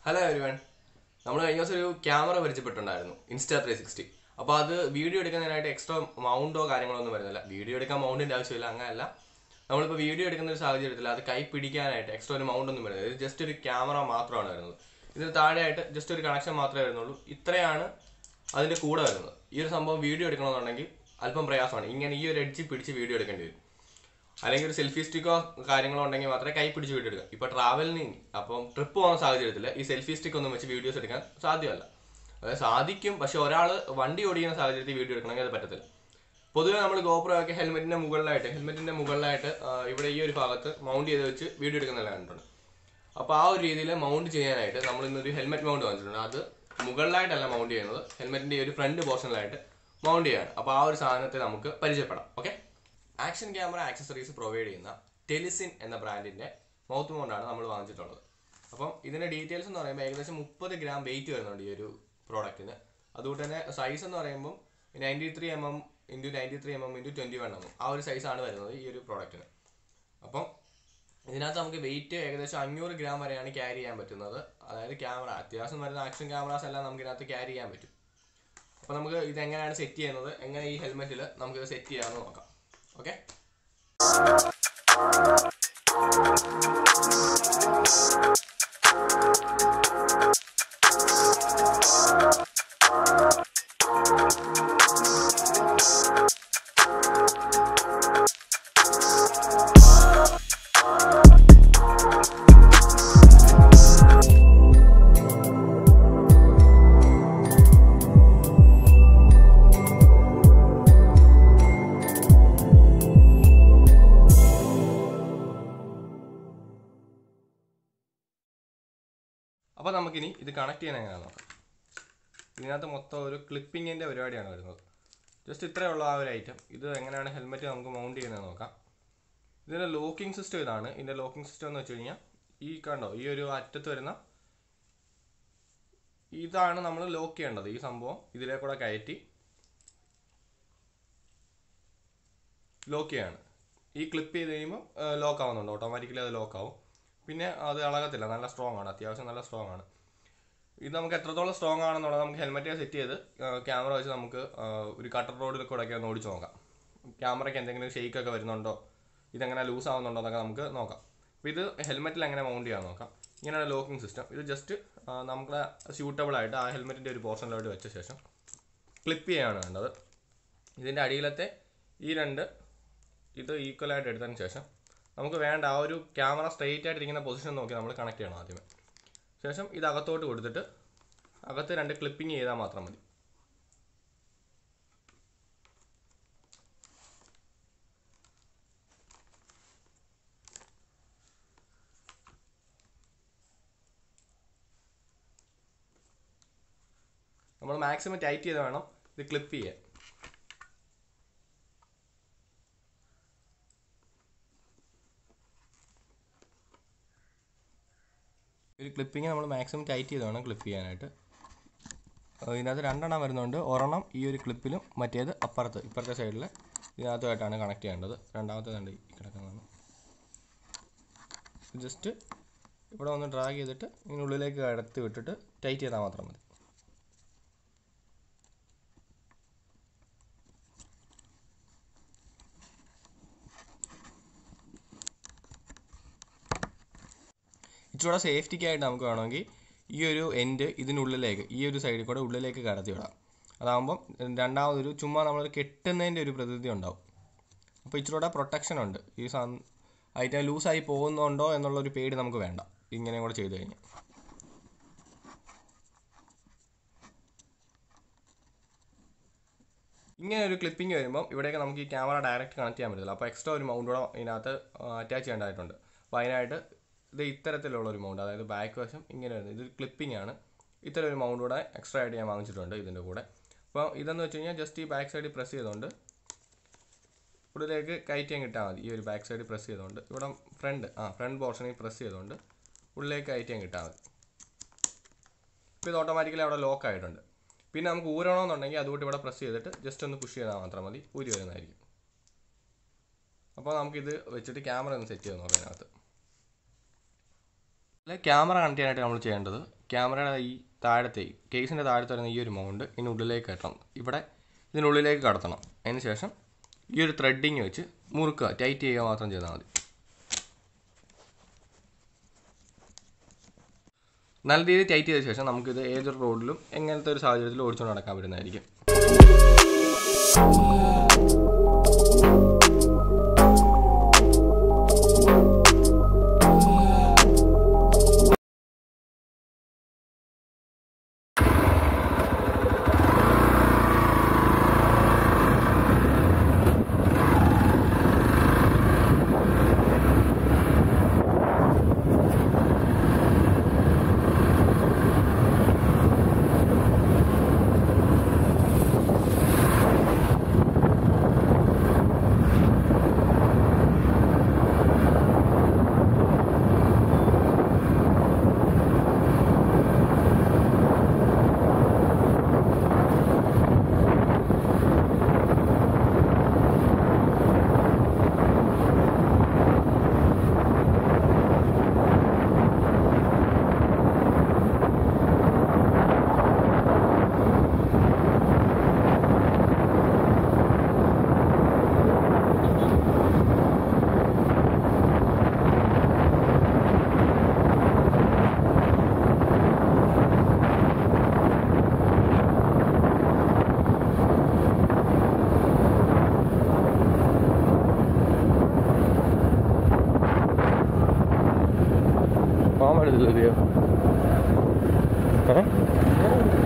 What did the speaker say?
hello everyone നമ്മൾ കഴിഞ്ഞ ദിവസം ഒരു ക്യാമറ പരിചയപ്പെട്ടുണ്ടായിരുന്നു ഇൻസ്റ്റാ ത്രീ സിക്സ്റ്റി അപ്പോൾ അത് വീഡിയോ എടുക്കുന്നതിനായിട്ട് എക്സ്ട്രാ മൗണ്ടോ കാര്യങ്ങളോ ഒന്നും വരുന്നില്ല വീഡിയോ എടുക്കാൻ മൗണ്ടിന്റെ ആവശ്യമില്ല അങ്ങനെയല്ല നമ്മളിപ്പോൾ വീഡിയോ എടുക്കുന്ന ഒരു സാഹചര്യത്തിൽ അത് കൈ പിടിക്കാനായിട്ട് എക്സ്ട്രാ ഒരു മൗണ്ട് ഒന്നും വരുന്നത് ഇത് ജസ്റ്റ് ഒരു ക്യാമറ മാത്രമാണ് വരുന്നത് ഇതിന് താഴെയായിട്ട് ജസ്റ്റ് ഒരു കണക്ഷൻ മാത്രമേ വരുന്നുള്ളൂ ഇത്രയാണ് അതിന്റെ കൂടെ വരുന്നത് ഈ ഒരു സംഭവം വീഡിയോ എടുക്കണമെന്നുണ്ടെങ്കിൽ അല്പം പ്രയാസമാണ് ഇങ്ങനെ ഈ ഒരു എഡ്ജ് പിടിച്ച് വീഡിയോ എടുക്കേണ്ടി വരും അല്ലെങ്കിൽ ഒരു സെൽഫി സ്റ്റിക്കോ കാര്യങ്ങളോ ഉണ്ടെങ്കിൽ മാത്രമേ കൈ പിടിച്ച് വീഡിയോ എടുക്കാം ഇപ്പൊ ട്രാവലിന് അപ്പം ട്രിപ്പ് പോകുന്ന സാഹചര്യത്തിൽ ഈ സെൽഫി സ്റ്റിക്ക് ഒന്നും വെച്ച് വീഡിയോസ് എടുക്കാൻ സാധ്യമല്ല അതായത് സാധിക്കും പക്ഷെ ഒരാൾ വണ്ടി ഓടിക്കുന്ന സാഹചര്യത്തിൽ വീഡിയോ എടുക്കണമെങ്കിൽ അത് പറ്റത്തില്ല പൊതുവെ നമ്മൾ ഗോപ്രോ ഒക്കെ ഹെൽമെറ്റിന്റെ മുകളിലായിട്ട് ഹെൽമെറ്റിന്റെ മുകളിലായിട്ട് ആ, ഇവിടെ ഈ ഒരു ഭാഗത്ത് മൗണ്ട് ചെയ്ത് വെച്ച് വീഡിയോ എടുക്കുന്നതെല്ലാം കണ്ടിട്ടുണ്ട് അപ്പോൾ ആ ഒരു രീതിയിൽ മൗണ്ട് ചെയ്യാനായിട്ട് നമ്മൾ ഇന്നൊരു ഹെൽമെറ്റ് മൗണ്ട് വാങ്ങിച്ചിട്ടുണ്ട് അത് മുകളിലായിട്ടല്ല മൗണ്ട് ചെയ്യുന്നത് ഹെൽമെറ്റിന്റെ ഈ ഒരു ഫ്രണ്ട് പോർഷനിലായിട്ട് മൗണ്ട് ചെയ്യാണ് അപ്പോൾ ആ ഒരു സാധനത്തെ നമുക്ക് പരിചയപ്പെടാം okay action camera accessories provide ചെയ്യുന്ന ടെലിസിൻ എന്ന ബ്രാൻഡിന്റെ മൗത്ത് മൗണ്ടാണ് നമ്മൾ വാങ്ങിച്ചിട്ടുള്ളത് അപ്പം ഇതിന്റെ ഡീറ്റെയിൽസ് എന്ന് പറയുമ്പോൾ ഏകദേശം മുപ്പത് ഗ്രാം വെയിറ്റ് വരുന്നുണ്ട് ഈ ഒരു പ്രോഡക്റ്റിന് അതുകൊണ്ട് തന്നെ സൈസ് എന്ന് പറയുമ്പോൾ ninety three M M into ninety three M M into twenty one M M ആ ഒരു സൈസാണ് വരുന്നത് ഈ ഒരു പ്രോഡക്റ്റിന് അപ്പം ഇതിനകത്ത് നമുക്ക് വെയിറ്റ് ഏകദേശം അഞ്ഞൂറ് ഗ്രാം വരെയാണ് ക്യാരി ചെയ്യാൻ പറ്റുന്നത് അതായത് ക്യാമറ അത്യാവശ്യം വരുന്ന ആക്ഷൻ ക്യാമറാസ് എല്ലാം നമുക്ക് ഇതിനകത്ത് ക്യാരി ചെയ്യാൻ പറ്റും അപ്പോൾ നമുക്ക് ഇത് എങ്ങനെയാണ് സെറ്റ് ചെയ്യുന്നത് എങ്ങനെ ഈ ഹെൽമെറ്റിൽ നമുക്ക് ഇത് സെറ്റ് ചെയ്യാമെന്ന് നോക്കാം ഓക്കെ അപ്പോൾ നമുക്കിനി ഇത് കണക്ട് ചെയ്യാൻ എങ്ങനെയാണെന്ന് നോക്കാം ഇതിനകത്ത് മൊത്തം ഒരു ക്ലിപ്പിങ്ങിൻ്റെ പരിപാടിയാണ് വരുന്നത് ജസ്റ്റ് ഇത്രയുള്ള ആ ഒരു ഐറ്റം ഇത് എങ്ങനെയാണ് ഹെൽമെറ്റ് നമുക്ക് മൗണ്ട് ചെയ്യുന്നത് നോക്കാം ഇതിൻ്റെ ലോക്കിംഗ് സിസ്റ്റം ഇതാണ് ഇതിൻ്റെ ലോക്കിംഗ് സിസ്റ്റം എന്ന് വെച്ച് കഴിഞ്ഞാൽ ഈ കണ്ടോ ഈ ഒരു അറ്റത്ത് വരുന്ന ഇതാണ് നമ്മൾ ലോക്ക് ചെയ്യേണ്ടത് ഈ സംഭവം ഇതിലേ കൂടെ കയറ്റി ലോക്ക് ചെയ്യാണ് ഈ ക്ലിപ്പ് ചെയ്ത് കഴിയുമ്പോൾ ലോക്ക് ആവുന്നുണ്ട് ഓട്ടോമാറ്റിക്കലി അത് ലോക്ക് ആവും പിന്നെ അത് ഇളകത്തില്ല നല്ല സ്ട്രോങ് ആണ് അത്യാവശ്യം നല്ല സ്ട്രോങ് ആണ് ഇത് നമുക്ക് എത്രത്തോളം സ്ട്രോങ് ആണെന്നുള്ളത് നമുക്ക് ഹെൽമെറ്റ് സെറ്റ് ചെയ്ത് ക്യാമറ വെച്ച് നമുക്ക് ആ, ഒരു കട്ടർ റോഡിലൊക്കെ ഒക്കെ ഒന്ന് ഓടിച്ച് നോക്കാം ക്യാമറയ്ക്ക് എന്തെങ്കിലും ഷെയ്ക്ക് ഒക്കെ വരുന്നുണ്ടോ ഇതെങ്ങനെ ലൂസ് ആവുന്നുണ്ടോ എന്നൊക്കെ നമുക്ക് നോക്കാം അപ്പോൾ ഇത് ഹെൽമെറ്റിൽ എങ്ങനെ മൗണ്ട് ചെയ്യാൻ നോക്കാം ഇങ്ങനെയാണ് ലോക്കിംഗ് സിസ്റ്റം ഇത് ജസ്റ്റ് നമുക്ക് സ്യൂട്ടബിൾ ആയിട്ട് ആ ഹെൽമെറ്റിൻ്റെ ഒരു പോർഷനിലോട്ട് വെച്ച ശേഷം ക്ലിപ്പ് ചെയ്യാണ് വേണ്ടത് ഇതിൻ്റെ അടിയിലത്തെ ഈ രണ്ട് ഇത് ഈക്വൽ ആയിട്ട് എടുത്തതിന് ശേഷം നമുക്ക് വേണ്ട ആ ഒരു ക്യാമറ സ്ട്രെയിറ്റ് ആയിട്ട് ഇരിക്കുന്ന പൊസിഷൻ നോക്കി നമ്മൾ കണക്ട് ചെയ്യണം ആദ്യമേ ശേഷം ഇത് അകത്തോട്ട് കൊടുത്തിട്ട് അകത്ത് രണ്ട് ക്ലിപ്പിംഗ് ചെയ്താൽ മാത്രം മതി നമ്മൾ മാക്സിമം ടൈറ്റ് ചെയ്ത് വേണം ഇത് ക്ലിപ്പ് ചെയ്യാൻ ഒരു ക്ലിപ്പിങ് നമ്മൾ മാക്സിമം ടൈറ്റ് ചെയ്ത് വേണം ക്ലിപ്പ് ചെയ്യാനായിട്ട് അഹ് ഇതിനകത്ത് രണ്ടെണ്ണം വരുന്നുണ്ട് ഒരെണ്ണം ഈ ഒരു ക്ലിപ്പിലും മറ്റേത് അപ്പുറത്ത് ഇപ്പുറത്തെ സൈഡിൽ ഇതിനകത്തുമായിട്ടാണ് കണക്ട് ചെയ്യേണ്ടത് രണ്ടാമത്തെ കണ്ട് ഈ കിടക്കുന്നതാണ് ജസ്റ്റ് ഇവിടെ ഒന്ന് ഡ്രാഗ് ചെയ്തിട്ട് ഇതിനുള്ളിലേക്ക് കടത്തി വിട്ടിട്ട് ടൈറ്റ് ചെയ്താൽ മാത്രം മതി ഇച്ചിരൂടെ സേഫ്റ്റിക്കായിട്ട് നമുക്ക് വേണമെങ്കിൽ ഈ ഒരു എൻഡ് ഇതിനുള്ളിലേക്ക് ഈ ഒരു സൈഡിൽ കൂടെ ഉള്ളിലേക്ക് കടത്തി വിടാം അതാകുമ്പം രണ്ടാമതൊരു ചുമ്മാ നമ്മൾ കെട്ടുന്നതിൻ്റെ ഒരു പ്രതീതി ഉണ്ടാവും അപ്പോൾ ഇച്ചിരൂടെ പ്രൊട്ടക്ഷൻ ഉണ്ട് ഈ സാ ഐറ്റം ലൂസായി പോകുന്നുണ്ടോ എന്നുള്ളൊരു പേടി നമുക്ക് വേണ്ട ഇങ്ങനെയും കൂടെ ചെയ്ത് കഴിഞ്ഞാൽ ഇങ്ങനെ ഒരു ക്ലിപ്പിംഗ് വരുമ്പോൾ ഇവിടെയൊക്കെ നമുക്ക് ഈ ക്യാമറ ഡയറക്റ്റ് കണക്ട് ചെയ്യാൻ പറ്റില്ല അപ്പോൾ എക്സ്ട്രാ ഒരു മൗണ്ട് കൂടെ ഇതിനകത്ത് അറ്റാച്ച് ചെയ്യേണ്ടതായിട്ടുണ്ട് അപ്പോൾ അതിനായിട്ട് ഇത് ഇത്തരത്തിലുള്ള ഒരു മൗണ്ട് അതായത് ബാക്ക് വശം ഇങ്ങനെ വരുന്നത് ഇത് ക്ലിപ്പിംഗ് ആണ് ഇത്തരം ഒരു മൗണ്ട് കൂടെ എക്സ്ട്രാ ആയിട്ട് ഞാൻ വാങ്ങിച്ചിട്ടുണ്ട് ഇതിൻ്റെ കൂടെ അപ്പോൾ ഇതെന്ന് വെച്ച് കഴിഞ്ഞാൽ ജസ്റ്റ് ഈ ബാക്ക് സൈഡിൽ പ്രസ് ചെയ്തുകൊണ്ട് ഉള്ളിലേക്ക് കയറ്റിയാൻ കിട്ടാൽ മതി ഈ ഒരു ബാക്ക് സൈഡിൽ പ്രസ് ചെയ്തുകൊണ്ട് ഇവിടെ ഫ്രണ്ട് ആ ഫ്രണ്ട് പോർഷനിൽ പ്രസ് ചെയ്തുകൊണ്ട് ഉള്ളിലേക്ക് കയറ്റിയാൻ കിട്ടാൽ മതി ഇപ്പോൾ ഇത് ഓട്ടോമാറ്റിക്കലി അവിടെ ലോക്ക് ആയിട്ടുണ്ട് പിന്നെ നമുക്ക് ഊരണമെന്നുണ്ടെങ്കിൽ അതുകൊണ്ട് ഇവിടെ പ്രസ് ചെയ്തിട്ട് ജസ്റ്റ് ഒന്ന് പുഷ് ചെയ്താൽ മാത്രം മതി ഊരി വരുന്നതായിരിക്കും അപ്പോൾ നമുക്കിത് വെച്ചിട്ട് ക്യാമറ ഒന്ന് സെറ്റ് ചെയ്ത് നോക്കാം അതിനകത്ത് ക്യാമറ കണക്ട് ചെയ്യാനായിട്ട് നമ്മൾ ചെയ്യേണ്ടത് ക്യാമറയുടെ ഈ താഴത്തെ കേസിൻ്റെ താഴത്ത് വരുന്ന ഈ ഒരു മൗണ്ട് ഇതിനുള്ളിലേക്ക് കയറ്റണം ഇവിടെ ഇതിനുള്ളിലേക്ക് കടത്തണം അതിന് ശേഷം ഈ ഒരു ത്രെഡിങ് വെച്ച് മുറുക്കുക ടൈറ്റ് ചെയ്യുക മാത്രം ചെയ്താൽ മതി നല്ല രീതിയിൽ ടൈറ്റ് ചെയ്ത ശേഷം നമുക്കിത് ഏതൊരു റോഡിലും എങ്ങനത്തെ ഒരു സാഹചര്യത്തിൽ ഓടിച്ചുകൊണ്ട് നടക്കാൻ പറ്റുന്നതായിരിക്കും പോകാൻ പറ്റത്തില്ല ഏ